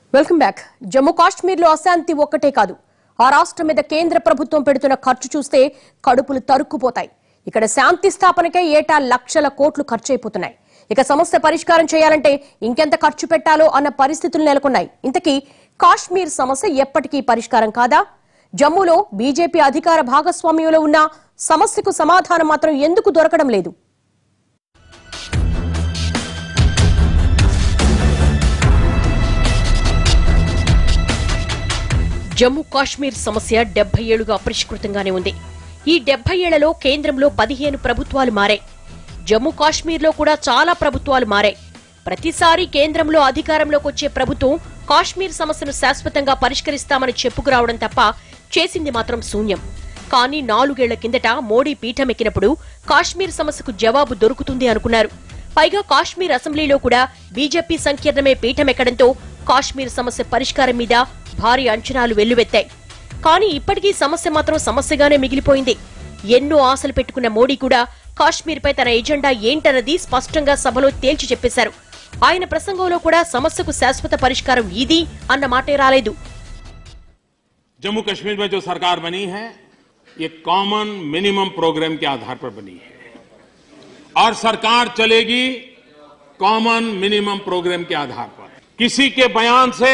welcome back Jammu కాశ్మీర్లో అశాంతి ఒక్కటే కాదు ఆ రాష్ట్రం మీద కేంద్ర ప్రభుత్వం పెడుతున్న ఖర్చు చూస్తే కడుపులు తరుక్కుపోతాయి ఇక్కడ శాంతి స్థాపనకే ఏటా లక్షల కోట్లు ఖర్చు అయిపోతున్నాయి ఇక సమస్య పరిష్కారం చేయాలంటే ఇంకెంత ఖర్చు పెట్టాలో అన్న పరిస్థితులు నెలకొన్నాయి ఇంతకీ కాశ్మీర్ సమస్య ఎప్పటికీ పరిష్కారం కాదా జమ్మూలో బీజేపీ అధికార భాగస్వామ్యంలో ఉన్న సమస్యకు సమాధానం మాత్రం ఎందుకు దొరకడం లేదు జమ్మూ కాశ్మీర్ సమస్య డెబ్బై ఏళ్లుగా అపరిష్కృతంగానే ఉంది ఈ డెబ్బై ఏళ్లలో కేంద్రంలో పదిహేను ప్రభుత్వాలు మారాయి జమ్మూ కాశ్మీర్లో కూడా చాలా ప్రభుత్వాలు మారాయి ప్రతిసారి కేంద్రంలో అధికారంలోకి వచ్చే ప్రభుత్వం కాశ్మీర్ సమస్యను శాశ్వతంగా పరిష్కరిస్తామని చెప్పుకురావడం తప్ప చేసింది మాత్రం శూన్యం కానీ నాలుగేళ్ల కిందట మోడీ పీఠమెక్కినప్పుడు కాశ్మీర్ సమస్యకు జవాబు దొరుకుతుంది అనుకున్నారు పైగా కాశ్మీర్ అసెంబ్లీలో కూడా బీజేపీ సంకీర్ణమే పీఠమెక్కడంతో కాశ్మీర్ సమస్య పరిష్కారం మీద భారీ అంచనాలు వెల్లువెత్తాయి కానీ ఇప్పటికీ సమస్య మాత్రం సమస్యగానే మిగిలిపోయింది ఎన్నో ఆశలు పెట్టుకున్న మోడీ కూడా కాశ్మీర్పై తన ఎజెండా ఏంటన్నది స్పష్టంగా సభలో తేల్చి చెప్పేశారు ఆయన ప్రసంగంలో కూడా సమస్యకు శాశ్వత పరిష్కారం ఇది అన్న మాటే రాలేదు जम्मू कश्मीर में जो सरकार बनी है ये कॉमन मिनिमम प्रोग्राम के आधार पर बनी है और सरकार चलेगी कॉमन मिनिमम प्रोग्राम के आधार पर किसी के बयान से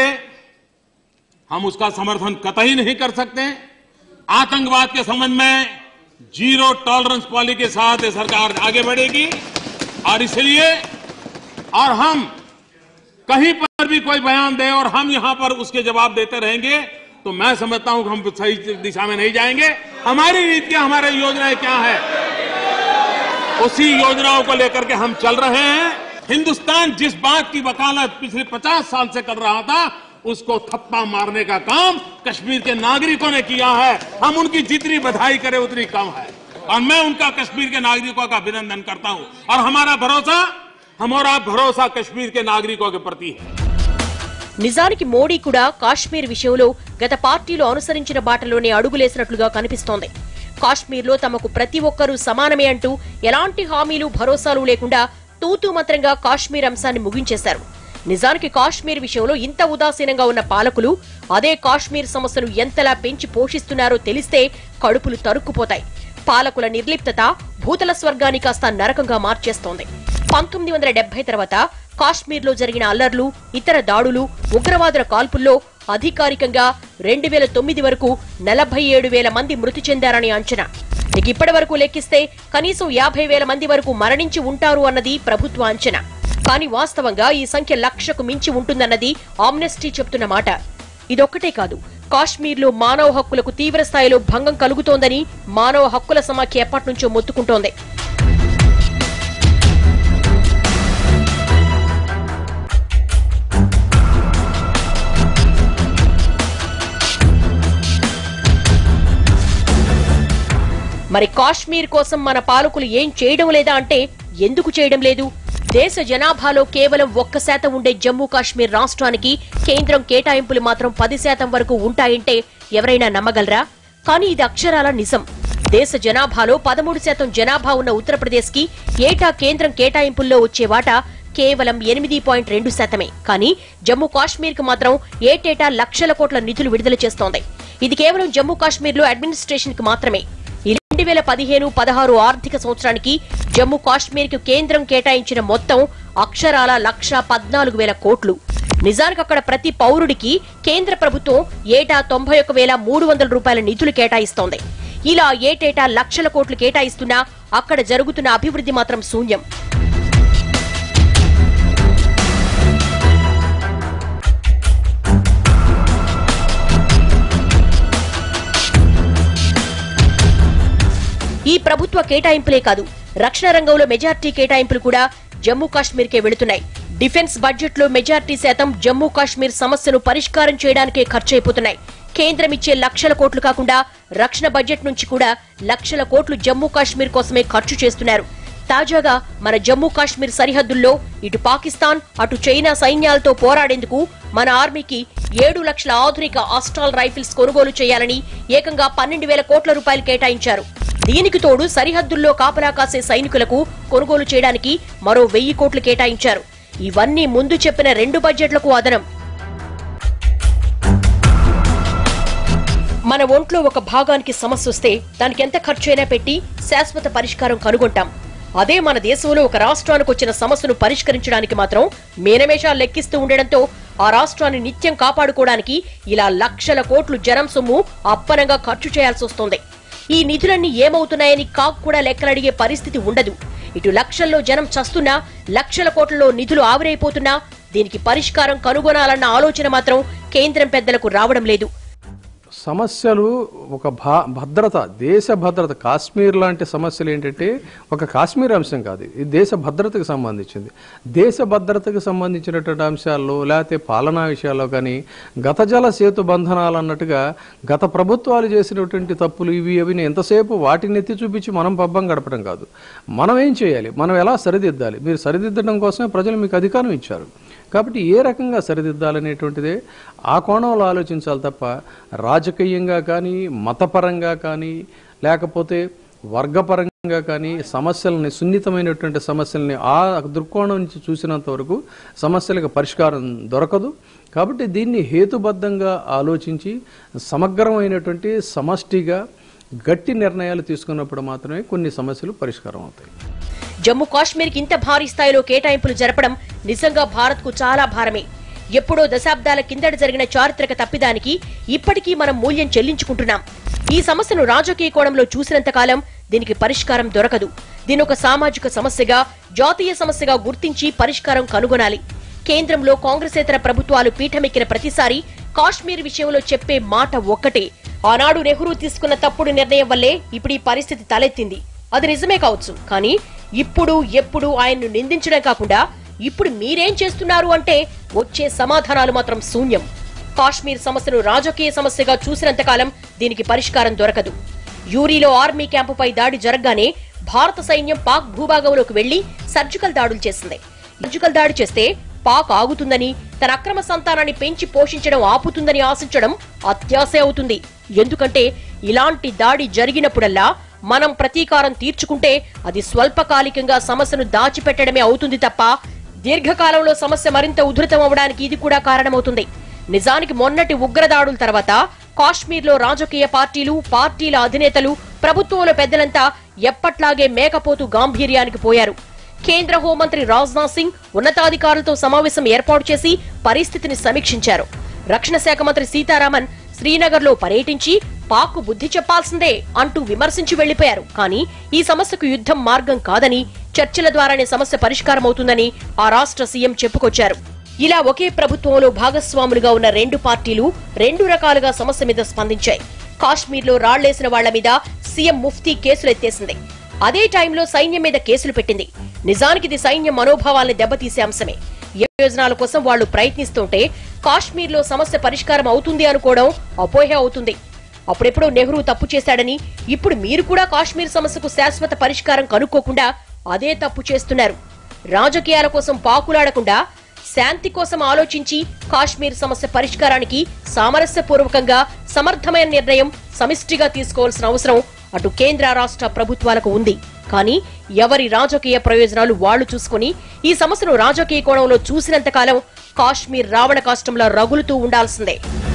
हम उसका समर्थन कतई नहीं कर सकते आतंकवाद के संबंध में जीरो टॉलरेंस पॉलिसी के साथ ये सरकार आगे बढ़ेगी और इसलिए और हम कहीं पर भी कोई बयान दे और हम यहां पर उसके जवाब देते रहेंगे तो मैं समझता हूं कि हम सही दिशा में नहीं जाएंगे हमारी नीतियां हमारी योजनाएं क्या है उसी योजनाओं को लेकर के हम चल रहे हैं हिंदुस्तान जिस बात की वकालत पिछले 50 साल से कर रहा था उसको थप्पा मारने का काम कश्मीर के नागरिकों ने किया है हम उनकी जितनी बधाई करें उतनी कम है और मैं उनका कश्मीर के नागरिकों का अभिनंदन करता हूं और हमारा भरोसा हमारा भरोसा कश्मीर के नागरिकों के प्रति है నిజానికి మోడీ కూడా కాశ్మీర్ విషయంలో గత పార్టీలు అనుసరించిన బాటలోనే అడుగులేసినట్లుగా కనిపిస్తోంది కాశ్మీర్లో తమకు ప్రతి ఒక్కరూ సమానమే అంటూ ఎలాంటి హామీలు భరోసాలు లేకుండా తూతూ మంత్రంగా కాశ్మీర్ అంశాన్ని ముగించేశారు నిజానికి కాశ్మీర్ విషయంలో ఇంత ఉదాసీనంగా ఉన్న పాలకులు అదే కాశ్మీర్ సమస్యను ఎంతలా పెంచి పోషిస్తున్నారో తెలిస్తే కడుపులు తరుక్కుపోతాయి పాలకుల నిర్లిప్తత భూతల స్వర్గాన్ని కాస్త నరకంగా మార్చేస్తోంది పంతొమ్మిది వందల డెబ్బై తర్వాత కాశ్మీర్లో జరిగిన అల్లర్లు ఇతర దాడులు ఉగ్రవాదుల కాల్పుల్లో అధికారికంగా రెండు వేల తొమ్మిది వరకు నలభై ఏడు వేల మంది మృతి చెందారని అంచనా ఇక ఇప్పటి వరకు లెక్కిస్తే కనీసం యాభై వేల మంది వరకు మరణించి ఉంటారు అన్నది ప్రభుత్వ అంచనా కానీ వాస్తవంగా ఈ సంఖ్య లక్షకు మించి ఉంటుందన్నది ఆమ్నెస్టీ చెప్తున్న మాట ఇదొక్కటే కాదు కాశ్మీర్లో మానవ హక్కులకు తీవ్ర స్థాయిలో భంగం కలుగుతోందని మానవ హక్కుల సమాఖ్య ఎప్పటినుంచో మొత్తుకుంటోంది మరి కాశ్మీర్ కోసం మన పాలకులు ఏం చేయడం లేదా అంటే ఎందుకు చేయడం లేదు దేశ జనాభాలో కేవలం ఒక్క శాతం ఉండే జమ్మూ కాశ్మీర్ రాష్ట్రానికి కేంద్రం కేటాయింపులు మాత్రం పది శాతం వరకు ఉంటాయంటే ఎవరైనా నమ్మగలరా కానీ ఇది అక్షరాల నిజం దేశ జనాభాలో పదమూడు శాతం జనాభా ఉన్న ఉత్తరప్రదేశ్ కి ఏటా కేంద్రం కేటాయింపుల్లో వచ్చే వాటా కేవలం ఎనిమిది పాయింట్ రెండు శాతమే కానీ జమ్మూ కాశ్మీర్ కు మాత్రం ఏటేటా లక్షల కోట్ల నిధులు విడుదల చేస్తోంది ఇది కేవలం జమ్మూ కాశ్మీర్ లో అడ్మినిస్ట్రేషన్ కి మాత్రమే ఈ రెండు వేల పదిహేను పదహారు ఆర్థిక సంవత్సరానికి జమ్మూ కాశ్మీర్ కు కేంద్రం కేటాయించిన మొత్తం అక్షరాల లక్ష పద్నాలుగు వేల కోట్లు నిజానికి అక్కడ ప్రతి పౌరుడికి కేంద్ర ప్రభుత్వం ఏటా తొంభై ఒక వేల మూడు వందల రూపాయల నిధులు కేటాయిస్తోంది ఇలా ఏటేటా లక్షల కోట్లు కేటాయిస్తున్నా అక్కడ జరుగుతున్న అభివృద్ధి మాత్రం శూన్యం ఈ ప్రభుత్వ కేటాయింపులే కాదు రక్షణ రంగంలో మెజార్టీ కేటాయింపులు కూడా జమ్మూ కాశ్మీర్కే వెళుతున్నాయి డిఫెన్స్ బడ్జెట్ లో మెజార్టీ శాతం జమ్మూ కాశ్మీర్ సమస్యను పరిష్కారం చేయడానికే ఖర్చయిపోతున్నాయి కేంద్రం ఇచ్చే లక్షల కోట్లు కాకుండా రక్షణ బడ్జెట్ నుంచి కూడా లక్షల కోట్లు జమ్మూ కాశ్మీర్ కోసమే ఖర్చు చేస్తున్నారు తాజాగా మన జమ్మూ కాశ్మీర్ సరిహద్దుల్లో ఇటు పాకిస్తాన్ అటు చైనా సైన్యాలతో పోరాడేందుకు మన ఆర్మీకి ఏడు లక్షల ఆధునిక ఆస్ట్రాల్ రైఫిల్స్ కొనుగోలు చేయాలని ఏకంగా పన్నెండు వేల కోట్ల రూపాయలు కేటాయించారు దీనికి తోడు సరిహద్దుల్లో కాపలా కాసే సైనికులకు కొనుగోలు చేయడానికి మరో వెయ్యి కోట్లు కేటాయించారు ఇవన్నీ ముందు చెప్పిన రెండు బడ్జెట్లకు అదనం మన ఒంట్లో ఒక భాగానికి సమస్య వస్తే దానికి ఎంత ఖర్చైనా పెట్టి శాశ్వత పరిష్కారం కనుగొంటాం అదే మన దేశంలో ఒక రాష్ట్రానికి వచ్చిన సమస్యను పరిష్కరించడానికి మాత్రం మేనమేషాలు లెక్కిస్తూ ఉండడంతో ఆ రాష్ట్రాన్ని నిత్యం కాపాడుకోవడానికి ఇలా లక్షల కోట్లు జనం సొమ్ము అప్పనంగా ఖర్చు చేయాల్సి వస్తోంది ఈ నిధులన్నీ ఏమవుతున్నాయని కాక్ కూడా లెక్కలడిగే పరిస్థితి ఉండదు ఇటు లక్షల్లో జనం చస్తున్నా లక్షల కోట్లలో నిధులు ఆవిరైపోతున్నా దీనికి పరిష్కారం కనుగొనాలన్న ఆలోచన మాత్రం కేంద్రం పెద్దలకు రావడం లేదు సమస్యలు ఒక భా భద్రత దేశ భద్రత కాశ్మీర్ లాంటి సమస్యలు ఏంటంటే ఒక కాశ్మీర్ అంశం కాదు ఇది దేశ భద్రతకు సంబంధించింది దేశ భద్రతకు సంబంధించినటువంటి అంశాల్లో లేకపోతే పాలనా విషయాల్లో కానీ గత జల సేతు బంధనాలు అన్నట్టుగా గత ప్రభుత్వాలు చేసినటువంటి తప్పులు ఇవి అవి ఎంతసేపు వాటిని ఎత్తి చూపించి మనం పబ్బం గడపడం కాదు మనం ఏం చేయాలి మనం ఎలా సరిదిద్దాలి మీరు సరిదిద్దడం కోసమే ప్రజలు మీకు అధికారం ఇచ్చారు కాబట్టి ఏ రకంగా సరిదిద్దాలనేటువంటిదే ఆ కోణంలో ఆలోచించాలి తప్ప రాజకీయంగా కానీ మతపరంగా కానీ లేకపోతే వర్గపరంగా కానీ సమస్యలని సున్నితమైనటువంటి సమస్యల్ని ఆ దృక్కోణం నుంచి చూసినంత వరకు సమస్యలకు పరిష్కారం దొరకదు కాబట్టి దీన్ని హేతుబద్ధంగా ఆలోచించి సమగ్రమైనటువంటి సమష్టిగా గట్టి నిర్ణయాలు తీసుకున్నప్పుడు మాత్రమే కొన్ని సమస్యలు పరిష్కారం అవుతాయి జమ్మూ కాశ్మీర్ కి ఇంత భారీ స్థాయిలో కేటాయింపులు జరపడం నిజంగా భారత్ కు చాలా భారమే ఎప్పుడో దశాబ్దాల కిందట జరిగిన చారిత్రక తప్పిదానికి ఇప్పటికీ మనం మూల్యం చెల్లించుకుంటున్నాం ఈ సమస్యను రాజకీయ కోణంలో చూసినంత కాలం దీనికి పరిష్కారం దొరకదు దీని ఒక సామాజిక సమస్యగా జాతీయ సమస్యగా గుర్తించి పరిష్కారం కనుగొనాలి కేంద్రంలో కాంగ్రెసేతర ప్రభుత్వాలు పీఠమెక్కిన ప్రతిసారి కాశ్మీర్ విషయంలో చెప్పే మాట ఒక్కటే ఆనాడు నెహ్రూ తీసుకున్న తప్పుడు నిర్ణయం వల్లే ఇప్పుడు ఈ పరిస్థితి తలెత్తింది అది నిజమే కావచ్చు కానీ ఇప్పుడు ఎప్పుడు ఆయన్ను నిందించడం కాకుండా ఇప్పుడు మీరేం చేస్తున్నారు అంటే వచ్చే సమాధానాలు మాత్రం శూన్యం కాశ్మీర్ సమస్యను రాజకీయ సమస్యగా చూసినంతకాలం దీనికి పరిష్కారం దొరకదు యూరీలో ఆర్మీ క్యాంపుపై దాడి జరగగానే భారత సైన్యం పాక్ భూభాగంలోకి వెళ్లి సర్జికల్ దాడులు చేసింది సర్జికల్ దాడి చేస్తే పాక్ ఆగుతుందని తన అక్రమ సంతానాన్ని పెంచి పోషించడం ఆపుతుందని ఆశించడం అత్యాశే అవుతుంది ఎందుకంటే ఇలాంటి దాడి జరిగినప్పుడల్లా మనం ప్రతీకారం తీర్చుకుంటే అది స్వల్పకాలికంగా సమస్యను దాచిపెట్టడమే అవుతుంది తప్ప దీర్ఘకాలంలో సమస్య మరింత ఉధృతం అవడానికి ఇది కూడా కారణమవుతుంది నిజానికి మొన్నటి ఉగ్రదాడుల తర్వాత కాశ్మీర్లో రాజకీయ పార్టీలు పార్టీల అధినేతలు ప్రభుత్వంలో పెద్దలంతా ఎప్పట్లాగే మేకపోతు గాంభీర్యానికి పోయారు కేంద్ర హోంమంత్రి రాజ్నాథ్ సింగ్ ఉన్నతాధికారులతో సమావేశం ఏర్పాటు చేసి పరిస్థితిని సమీక్షించారు రక్షణ శాఖ మంత్రి సీతారామన్ శ్రీనగర్ లో పర్యటించి పాక్ బుద్ధి చెప్పాల్సిందే అంటూ విమర్శించి వెళ్లిపోయారు కానీ ఈ సమస్యకు యుద్ధం మార్గం కాదని చర్చల ద్వారానే సమస్య పరిష్కారం అవుతుందని ఆ రాష్ట్ర సీఎం చెప్పుకొచ్చారు ఇలా ఒకే ప్రభుత్వంలో భాగస్వాములుగా ఉన్న రెండు పార్టీలు రెండు రకాలుగా సమస్య మీద స్పందించాయి కాశ్మీర్లో రాళ్లేసిన వాళ్ల మీద సీఎం ముఫ్తీ కేసులు ఎత్తేసింది అదే టైంలో సైన్యం మీద కేసులు పెట్టింది నిజానికి ఇది సైన్యం మనోభావాల్ని దెబ్బతీసే అంశమే ఏ ప్రయోజనాల కోసం వాళ్లు ప్రయత్నిస్తుంటే కాశ్మీర్లో సమస్య పరిష్కారం అవుతుంది అనుకోవడం అపోహ అవుతుంది అప్పుడెప్పుడో నెహ్రూ తప్పు చేశాడని ఇప్పుడు మీరు కూడా కాశ్మీర్ సమస్యకు శాశ్వత పరిష్కారం కనుక్కోకుండా అదే తప్పు చేస్తున్నారు రాజకీయాల కోసం పాకులాడకుండా శాంతి కోసం ఆలోచించి కాశ్మీర్ సమస్య పరిష్కారానికి సామరస్యపూర్వకంగా సమర్థమైన నిర్ణయం సమిష్టిగా తీసుకోవాల్సిన అవసరం అటు కేంద్ర రాష్ట్ర ప్రభుత్వాలకు ఉంది కానీ ఎవరి రాజకీయ ప్రయోజనాలు వాళ్లు చూసుకుని ఈ సమస్యను రాజకీయ కోణంలో చూసినంతకాలం కాశ్మీర్ రావణ కాష్టంలా రగులుతూ ఉండాల్సిందే